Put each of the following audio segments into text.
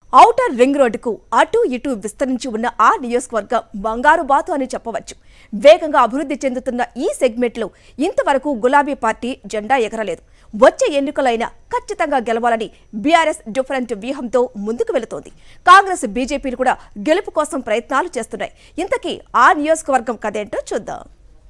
outer ring రోడ్డుకు అటు ఇటు విస్తరించి ఉన్న ఆ నియోజకవర్గం బంగారు బాతు అని చెప్పవచ్చు వేగంగా అభివృద్ధి చెందుతున్న ఈ సెగ్మెంట్లో ఇంతవరకు గులాబీ పార్టీ జెండా ఎగరలేదు వచ్చే ఎన్నికలైనా ఖచ్చితంగా గెలవాలని బీఆర్ఎస్ డిఫరెంట్ వ్యూహంతో ముందుకు వెళుతోంది కాంగ్రెస్ బీజేపీలు కూడా గెలుపు కోసం ప్రయత్నాలు చేస్తున్నాయి ఇంతకీ ఆ నియోజకవర్గం కదేంటో చూద్దాం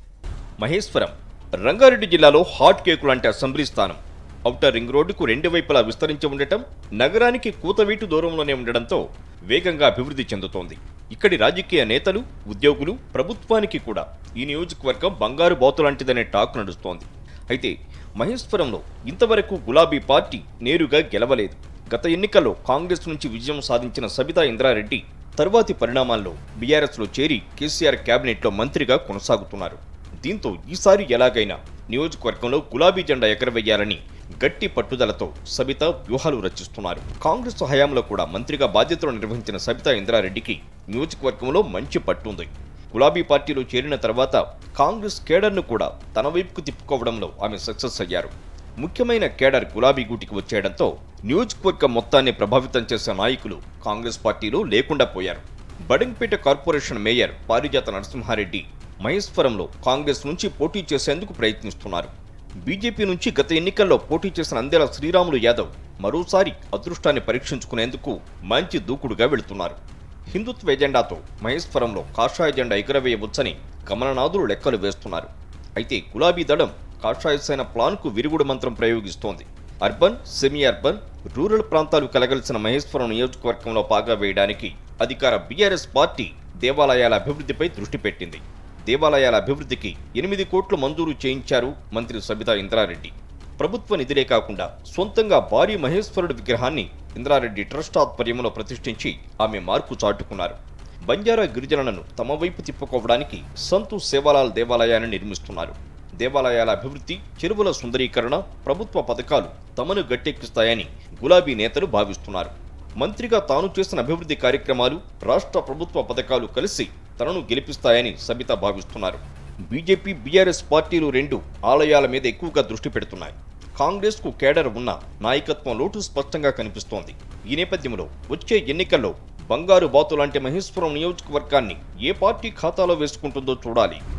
మహేశ్వరం రంగారెడ్డి జిల్లాలో హాట్ కేకు లాంటి అసెంబ్లీ స్థానం ఔటర్ రింగ్ రోడ్డుకు రెండు వైపులా విస్తరించి ఉండటం నగరానికి కూతవీటు దూరంలోనే ఉండడంతో వేగంగా అభివృద్ధి చెందుతోంది ఇక్కడి రాజకీయ నేతలు ఉద్యోగులు ప్రభుత్వానికి కూడా ఈ నియోజకవర్గం బంగారు బాతు లాంటిదనే టాక్ నడుస్తోంది అయితే మహేశ్వరంలో ఇంతవరకు గులాబీ పార్టీ నేరుగా గెలవలేదు గత ఎన్నికల్లో కాంగ్రెస్ నుంచి విజయం సాధించిన సబితా ఇంద్రారెడ్డి తర్వాతి పరిణామాల్లో బీఆర్ఎస్లో చేరి కేసీఆర్ కేబినెట్లో మంత్రిగా కొనసాగుతున్నారు దీంతో ఈసారి ఎలాగైనా నియోజకవర్గంలో గులాబీ జెండా ఎగరవేయాలని గట్టి పట్టుదలతో సబిత వ్యూహాలు రచిస్తున్నారు కాంగ్రెస్ హయాంలో కూడా మంత్రిగా బాధ్యతలు నిర్వహించిన సబితా ఇంద్రారెడ్డికి నియోజకవర్గంలో మంచి పట్టుంది గులాబీ పార్టీలో చేరిన తర్వాత కాంగ్రెస్ కేడర్ను కూడా తన వైపుకు తిప్పుకోవడంలో ఆమె సక్సెస్ అయ్యారు ముఖ్యమైన కేడర్ గులాబీ గూటికి వచ్చేయడంతో నియోజకవర్గం మొత్తాన్ని ప్రభావితం చేసే నాయకులు కాంగ్రెస్ పార్టీలో లేకుండా పోయారు బడంగ్పేట కార్పొరేషన్ మేయర్ పారిజాత నరసింహారెడ్డి మహేశ్వరంలో కాంగ్రెస్ నుంచి పోటీ చేసేందుకు ప్రయత్నిస్తున్నారు బీజేపీ నుంచి గత ఎన్నికల్లో పోటీ చేసిన అందేల శ్రీరాములు యాదవ్ మరోసారి అదృష్టాన్ని పరీక్షించుకునేందుకు మంచి దూకుడుగా వెళుతున్నారు హిందుత్వ ఎజెండాతో మహేశ్వరంలో కాషాయ జెండా ఎగురవేయవచ్చని కమలనాథులు లెక్కలు వేస్తున్నారు అయితే గులాబీ దళం కాషాయ సేన ప్లాన్కు విరుగుడు మంత్రం ప్రయోగిస్తోంది అర్బన్ సెమీ అర్బన్ రూరల్ ప్రాంతాలు కలగలిసిన మహేశ్వరం నియోజకవర్గంలో పాగా వేయడానికి అధికార బీఆర్ఎస్ పార్టీ దేవాలయాల అభివృద్ధిపై దృష్టి పెట్టింది దేవాలయాల అభివృద్ధికి ఎనిమిది కోట్లు మంజూరు చేయించారు మంత్రి సబితా ఇంద్రారెడ్డి ప్రభుత్వ నిధులే కాకుండా సొంతంగా భారీ మహేశ్వరుడు విగ్రహాన్ని ఇంద్రారెడ్డి ట్రస్ట్ ఆధ్వర్యంలో ప్రతిష్ఠించి ఆమె మార్కు చాటుకున్నారు బంజారా గిరిజనులను తమ వైపు తిప్పుకోవడానికి సంతు సేవాలాల్ దేవాలయాన్ని నిర్మిస్తున్నారు దేవాలయాల అభివృద్ధి చెరువుల సుందరీకరణ ప్రభుత్వ పథకాలు తమను గట్టెక్కిస్తాయని గులాబీ నేతలు భావిస్తున్నారు మంత్రిగా తాను చేసిన అభివృద్ధి కార్యక్రమాలు రాష్ట్ర ప్రభుత్వ పథకాలు కలిసి తనను గెలిపిస్తాయని సబిత భావిస్తున్నారు బీజేపీ బీఆర్ఎస్ పార్టీలు రెండు ఆలయాల మీద ఎక్కువగా దృష్టి పెడుతున్నాయి కాంగ్రెస్ కు కేడర్ ఉన్న నాయకత్వం లోటు స్పష్టంగా కనిపిస్తోంది ఈ నేపథ్యంలో వచ్చే ఎన్నికల్లో బంగారు బాతు లాంటి మహేశ్వరం నియోజకవర్గాన్ని ఏ పార్టీ ఖాతాలో వేసుకుంటుందో చూడాలి